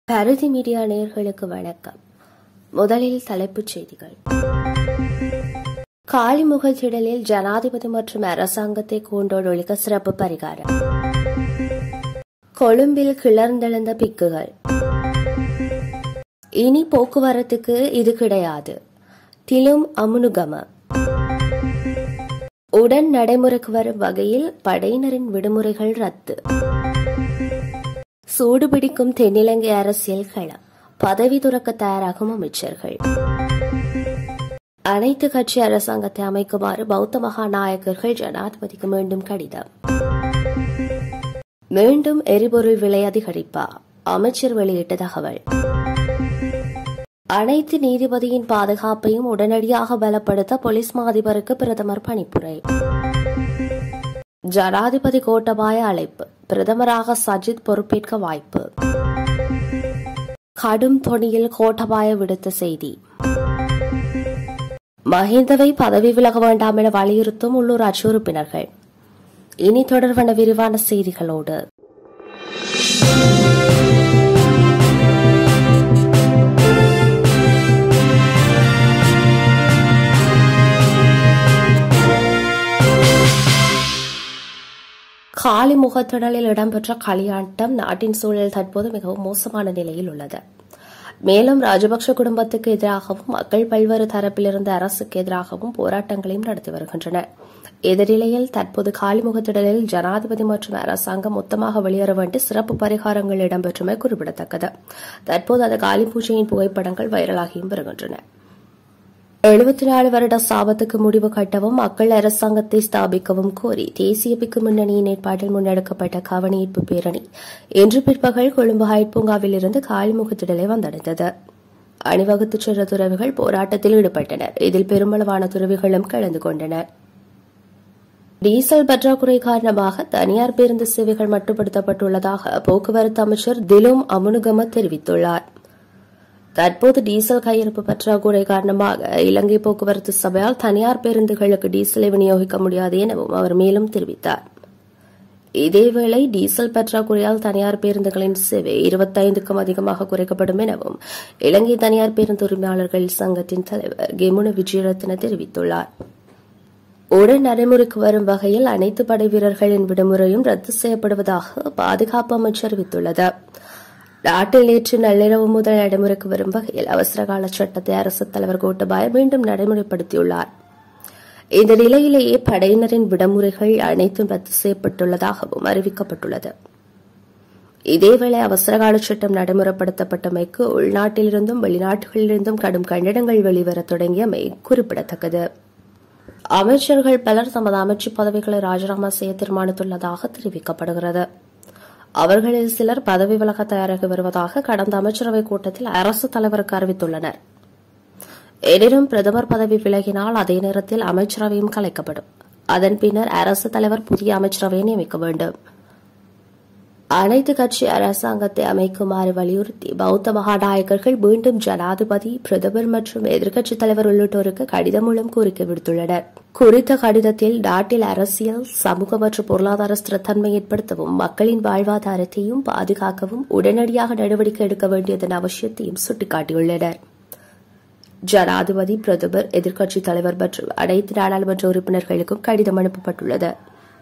பரதி media நேயர்களுக்கு வணக்கம் முதலில் தலைப்புச் செய்திகள் காலிமுகத்திடலில் ஜனாதிபதி மற்றும் அரசாங்கத்தை கூண்டோடொழிக்க சிறப்பு பரிகாரம் கொழும்பில் கிளர்ந்தெழுந்த பிக்குகள் இனி போக்குவரத்துக்கு இது கிடையாது திலும் அமுனுகம உடன் நடைமுறைக்கு வரும் வகையில் படையினரின் விடுமுறைகள் ரத்து சூடுபிடிக்கும் தென்னிலங்கை அரசியல் களம் பதவி துறக்க தயாராகும் அமைச்சர்கள் அனைத்து கட்சி அரசாங்கத்தை அமைக்குமாறு பௌத்த மகாநாயகர்கள் ஜனாதிபதிக்கு மீண்டும் கடிதம் மீண்டும் எரிபொருள் விலை அதிகரிப்பா அமைச்சர் வெளியிட்ட தகவல் அனைத்து நீதிபதியின் பாதுகாப்பையும் உடனடியாக பலப்படுத்த போலீஸ் மா அதிபருக்கு பிரதமர் பணிப்புரை ஜனாதிபதி கோட்டபாய அழைப்பு பிரதமராக சஜித் பொறுப்பேற்க வாய்ப்பு கடும் தொனியில் கோட்டபாய விடுத்த செய்தி மஹிந்தவை பதவி விலக வேண்டாம் என வலியுறுத்தும் உள்ளூராட்சி உறுப்பினர்கள் இனி தொடர்பான விரிவான செய்திகளோடு காலி முகத்திடலில் இடம்பெற்ற களியாட்டம் நாட்டின் சூழல் தற்போது மிகவும் மோசமான நிலையில் உள்ளது மேலும் ராஜபக்ஷ குடும்பத்துக்கு எதிராகவும் மக்கள் பல்வேறு தரப்பிலிருந்து அரசுக்கு எதிராகவும் போராட்டங்களையும் நடத்தி வருகின்றனர் எதிர்நிலையில் தற்போது காலிமுகத்திடலில் ஜனாதிபதி மற்றும் அரசாங்கம் மொத்தமாக வெளியேற வேண்டி சிறப்பு பரிகாரங்கள் இடம்பெற்றுமை குறிப்பிடத்தக்கது தற்போது அந்த காலி பூஜையின் புகைப்படங்கள் வைரலாகியும் வருகின்றன எழுபத்தி நாலு வருட சாபத்துக்கு முடிவு கட்டவும் மக்கள் அரசாங்கத்தை ஸ்தாபிக்கவும் கோரி தேசிய பிக்கு முன்னணியின் ஏற்பாட்டில் முன்னெடுக்கப்பட்ட கவனியீர்ப்பு பேரணி இன்று பிற்பகல் கொழும்பு ஹைட் பூங்காவில் இருந்து காலிமுகத்திடலை வந்தடைந்தது அணிவகுத்துச் சென்ற துறவிகள் போராட்டத்தில் ஈடுபட்டனர் இதில் பெருமளவான துறவிகளும் கலந்து கொண்டனர் டீசல் பற்றாக்குறை காரணமாக தனியார் பேருந்து சேவைகள் மட்டுப்படுத்தப்பட்டுள்ளதாக போக்குவரத்து அமைச்சர் திலும் அமுனுகம தெரிவித்துள்ளார் தற்போது டீசல் கையிருப்பு பற்றாக்குறை காரணமாக இலங்கை போக்குவரத்து சபையால் தனியார் பேருந்துகளுக்கு டீசலை விநியோகிக்க முடியாது எனவும் அவர் மேலும் தெரிவித்தார் இதேவேளை டீசல் பற்றாக்குறையால் தனியார் பேருந்துகளின் சேவை இருபத்தைந்துக்கும் அதிகமாக குறைக்கப்படும் எனவும் இலங்கை தனியார் பேருந்து உரிமையாளர்கள் சங்கத்தின் தலைவர் கெமுன விஜயரத்ன தெரிவித்துள்ளார் உடன் நடைமுறைக்கு வரும் வகையில் அனைத்து படை வீரர்களின் விடுமுறையும் ரத்து செய்யப்படுவதாக பாதுகாப்பு அமைச்சர் அறிவித்துள்ளது நாட்டில் நேற்று நள்ளிரவு முதல் நடைமுறைக்கு வரும் வகையில் அவசரகால சட்டத்தை அரசுத் தலைவர் கோட்டபாய மீண்டும் நடைமுறைப்படுத்தியுள்ளார் இந்த நிலையிலேயே படையினரின் விடுமுறைகள் அனைத்தும் ரத்து செய்யப்பட்டுள்ளதாகவும் அறிவிக்கப்பட்டுள்ளது இதேவேளை அவசரகால சட்டம் நடைமுறைப்படுத்தப்பட்டமைக்கு உள்நாட்டிலிருந்தும் வெளிநாடுகளிலிருந்தும் கடும் கண்டனங்கள் வெளிவரத் தொடங்கியமை குறிப்பிடத்தக்கது அமைச்சர்கள் பலர் தமது அமைச்சு பதவிகளை ராஜினாமா செய்ய தீர்மானித்துள்ளதாக தெரிவிக்கப்படுகிறது அவர்களில் சிலர் பதவி விலக தயாராகி வருவதாக கடந்த அமைச்சரவைக் கூட்டத்தில் அரசு தலைவருக்கு அறிவித்துள்ளனர் எனினும் பிரதமர் பதவி விலகினால் அதே நேரத்தில் அமைச்சரவையும் கலைக்கப்படும் அதன் பின்னர் அரசு தலைவர் புதிய அமைச்சரவையை நியமிக்க வேண்டும் அனைத்து கட்சி அரசாங்கத்தை அமைக்குமாறு வலியுறுத்தி பௌத்த மகாநாயகர்கள் மீண்டும் ஜனாதிபதி பிரதமர் மற்றும் எதிர்க்கட்சித் தலைவர் உள்ளிட்டோருக்கு கடிதம் மூலம் கோரிக்கை விடுத்துள்ளனர் குறித்த கடிதத்தில் நாட்டில் அரசியல் சமூக மற்றும் பொருளாதார ஸ்திரத்தன்மை ஏற்படுத்தவும் மக்களின் வாழ்வாதாரத்தையும் பாதுகாக்கவும் உடனடியாக நடவடிக்கை எடுக்க வேண்டியதன் அவசியத்தையும் சுட்டிக்காட்டியுள்ளனர் ஜனாதிபதி பிரதமர் எதிர்க்கட்சித் தலைவர் மற்றும் அனைத்து நாடாளுமன்ற உறுப்பினர்களுக்கும் கடிதம் அனுப்பப்பட்டுள்ளது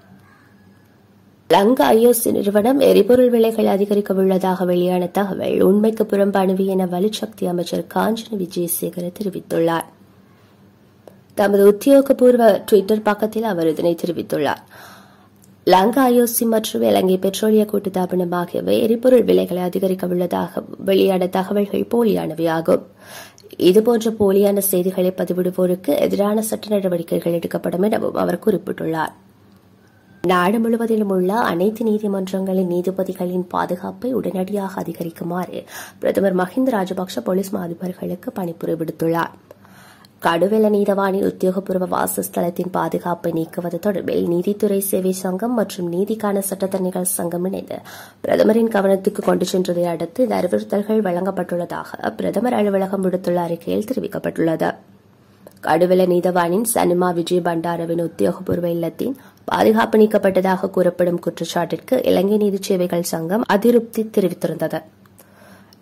லங்கா ஐஓசி நிறுவனம் எரிபொருள் விலைகள் அதிகரிக்க உள்ளதாக வெளியான தகவல் உண்மைக்கு புறம்பானவை என வலுசக்தி அமைச்சர் காஞ்சன விஜயசேகர தெரிவித்துள்ளார் தமது உத்தியோகபூர்வ டுவிட்டர் பக்கத்தில் அவர் இதனை தெரிவித்துள்ளார் லங்கா ஐஓசி மற்றும் இலங்கை பெட்ரோலிய கூட்டுத்தாபனம் ஆகியவை எரிபொருள் விலைகளை அதிகரிக்க உள்ளதாக வெளியான தகவல்கள் போலியானவையாகும் இதுபோன்ற போலியான செய்திகளை பதிவிடுவோருக்கு எதிரான சட்ட நடவடிக்கைகள் எடுக்கப்படும் எனவும் அவர் குறிப்பிட்டுள்ளார் நாடு முழுவதிலும் உள்ள அனைத்து நீதிமன்றங்களின் நீதிபதிகளின் பாதுகாப்பை உடனடியாக அதிகரிக்குமாறு பிரதமர் மஹிந்த ராஜபக்ஷ போலீஸ் அதிபர்களுக்கு பணிப்புரை விடுத்துள்ளார் கடுவெல நீதவாணி உத்தியோகபூர்வ வாசஸ்தலத்தின் பாதுகாப்பை நீக்குவது தொடர்பில் நீதித்துறை சேவை சங்கம் மற்றும் நீதிக்கான சட்டத்தரணிகள் சங்கம் இணைந்து பிரதமரின் கவனத்துக்கு கொண்டு சென்றதை அடுத்து இந்த அறிவுறுத்தல்கள் வழங்கப்பட்டுள்ளதாக பிரதமர் அலுவலகம் விடுத்துள்ள அறிக்கையில் தெரிவிக்கப்பட்டுள்ளது கடுவெல நீதவானின் சனிமா விஜய் பண்டாரவின் உத்தியோகபூர்வ இல்லத்தின் பாதுகாப்பு நீக்கப்பட்டதாக கூறப்படும் குற்றச்சாட்டிற்கு இலங்கை நீதி சேவைகள் சங்கம் அதிருப்தி தெரிவித்திருந்தது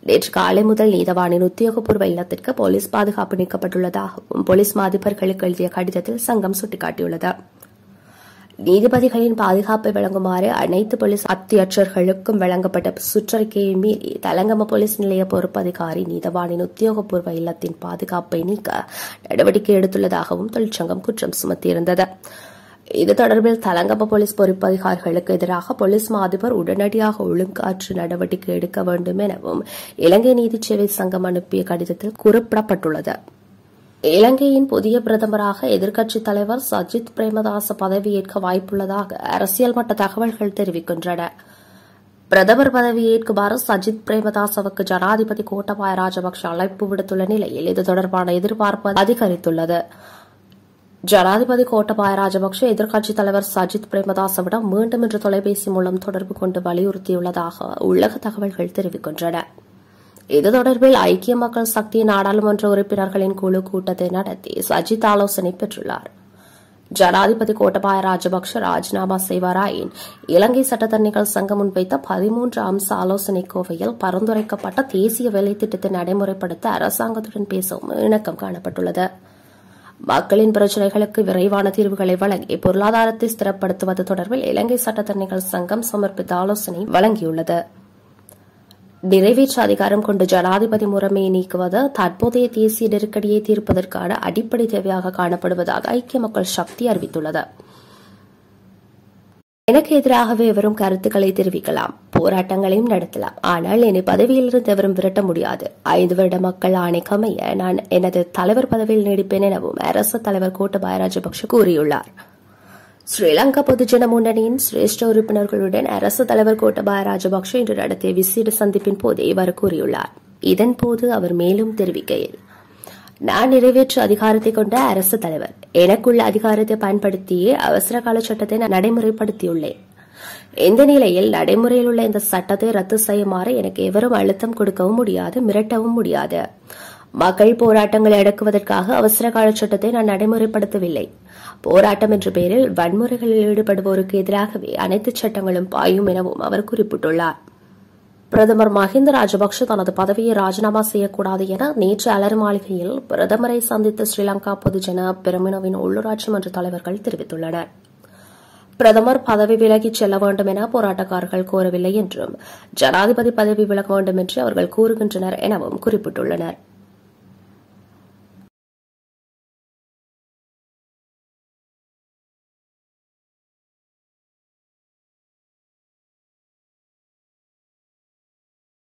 நேற்று காலை முதல் நீதவானின் உத்தியோகபூர்வ இல்லத்திற்கு போலீஸ் பாதுகாப்பு நீக்கப்பட்டுள்ளதாகவும் போலீஸ் மாதிபர்களுக்கு எழுதிய கடிதத்தில் சங்கம் சுட்டிக்காட்டியுள்ளது நீதிபதிகளின் பாதுகாப்பை வழங்குமாறு அனைத்து போலீஸ் அத்தியட்சர்களுக்கும் வழங்கப்பட்ட சுற்றறிக்கையை மீறி தலங்கம போலீஸ் நிலைய பொறுப்பு அதிகாரி நீதவானின் உத்தியோகபூர்வ இல்லத்தின் பாதுகாப்பை நீக்க நடவடிக்கை எடுத்துள்ளதாகவும் தொழிற்சங்கம் குற்றம் சுமத்தியிருந்தது இது தொடர்பில் தலங்கம போலீஸ் பொறுப்பு அதிகாரிகளுக்கு எதிராக போலீஸ் மாதிபர் உடனடியாக ஒழுங்காற்று நடவடிக்கை எடுக்க வேண்டும் எனவும் இலங்கை நீதிச்சேவை சங்கம் அனுப்பிய கடிதத்தில் குறிப்பிடப்பட்டுள்ளது இலங்கையின் புதிய பிரதமராக எதிர்க்கட்சித் தலைவர் சஜித் பிரேமதாச பதவியேற்க வாய்ப்புள்ளதாக அரசியல் மட்ட தகவல்கள் தெரிவிக்கின்றன பிரதமர் பதவியேற்குமாறு சஜித் பிரேமதாசவுக்கு ஜனாதிபதி கோட்டபாய ராஜபக்ஷ அழைப்பு விடுத்துள்ள நிலையில் இது தொடர்பான எதிர்பார்ப்பு அதிகரித்துள்ளது ஜனாதிபதி கோட்டபாய ராஜபக்ஷ எதிர்க்கட்சித் தலைவர் சஜித் பிரேமதாசவிடம் மீண்டும் இன்று தொலைபேசி மூலம் தொடர்பு கொண்டு வலியுறுத்தியுள்ளதாக உள்ளக தகவல்கள் தெரிவிக்கின்றன இது தொடர்பில் ஐக்கிய மக்கள் சக்தி நாடாளுமன்ற உறுப்பினர்களின் குழு கூட்டத்தை நடத்தி சஜித் ஆலோசனை பெற்றுள்ளார் ஜனாதிபதி கோட்டபாய ராஜபக்ஷ ராஜினாமா செய்வாராயின் இலங்கை சட்டத்தரணிகள் சங்கம் முன்வைத்த பதிமூன்று அம்ச ஆலோசனை கோவையில் பரிந்துரைக்கப்பட்ட தேசிய வேலை திட்டத்தை நடைமுறைப்படுத்த அரசாங்கத்துடன் பேசவும் இணக்கம் காணப்பட்டுள்ளது மக்களின் பிரச்சினைகளுக்கு விரைவான தீர்வுகளை வழங்கி பொருளாதாரத்தை ஸ்திரப்படுத்துவது தொடர்பில் இலங்கை சட்டத்தரணிகள் சங்கம் சமர்ப்பித்த ஆலோசனை வழங்கியுள்ளது நிறைவேற்று அதிகாரம் கொண்டு ஜனாதிபதி முறைமையை நீக்குவது தற்போதைய தேசிய நெருக்கடியை தீர்ப்பதற்கான அடிப்படை தேவையாக காணப்படுவதாக ஐக்கிய மக்கள் சக்தி அறிவித்துள்ளது எனக்கு எதிராகவே எவரும் கருத்துக்களை தெரிவிக்கலாம் போராட்டங்களையும் நடத்தலாம் ஆனால் என்னை பதவியிலிருந்து எவரும் விரட்ட முடியாது ஐந்து வருட மக்கள் ஆணைக்கமைய நான் எனது தலைவர் பதவியில் நீடிப்பேன் எனவும் அரசு தலைவர் கோட்டபாய ராஜபக்ஷ கூறியுள்ளார் ஸ்ரீலங்கா பொதுஜன முன்னணியின் சிரேஷ்ட உறுப்பினர்களுடன் அரசு தலைவர் கோட்டபாய ராஜபக்ஷ இன்று நடத்திய விசேட சந்திப்பின் போது இவ்வாறு கூறியுள்ளார் இதன்போது அவர் மேலும் தெரிவிக்கையில் நான் நிறைவேற்று அதிகாரத்தை கொண்ட அரசு தலைவர் எனக்குள்ள அதிகாரத்தை பயன்படுத்தியே அவசர கால சட்டத்தை நான் நடைமுறைப்படுத்தியுள்ளேன் இந்த நிலையில் நடைமுறையில் உள்ள இந்த சட்டத்தை ரத்து செய்யுமாறு எனக்கு எவரும் அழுத்தம் கொடுக்கவும் முடியாது மிரட்டவும் முடியாது மக்கள் போராட்டங்களை அடக்குவதற்காக அவசர கால சட்டத்தை நான் நடைமுறைப்படுத்தவில்லை போராட்டம் என்ற பெயரில் வன்முறைகளில் ஈடுபடுவோருக்கு எதிராகவே அனைத்து சட்டங்களும் பாயும் எனவும் அவர் குறிப்பிட்டுள்ளார் பிரதமர் மஹிந்த ராஜபக்ஷ தனது பதவியை ராஜினாமா செய்யக்கூடாது என நேற்று அலர் மாளிகையில் பிரதமரை சந்தித்த ஸ்ரீலங்கா பொதுஜன பெருமினவின் உள்ளூராட்சி மன்ற தலைவர்கள் தெரிவித்துள்ளனர் பிரதமர் பதவி விலகிச் செல்ல வேண்டும் என போராட்டக்காரர்கள் கோரவில்லை என்றும் ஜனாதிபதி பதவி விலக வேண்டும் என்று அவர்கள் கூறுகின்றனர் எனவும் குறிப்பிட்டுள்ளனர்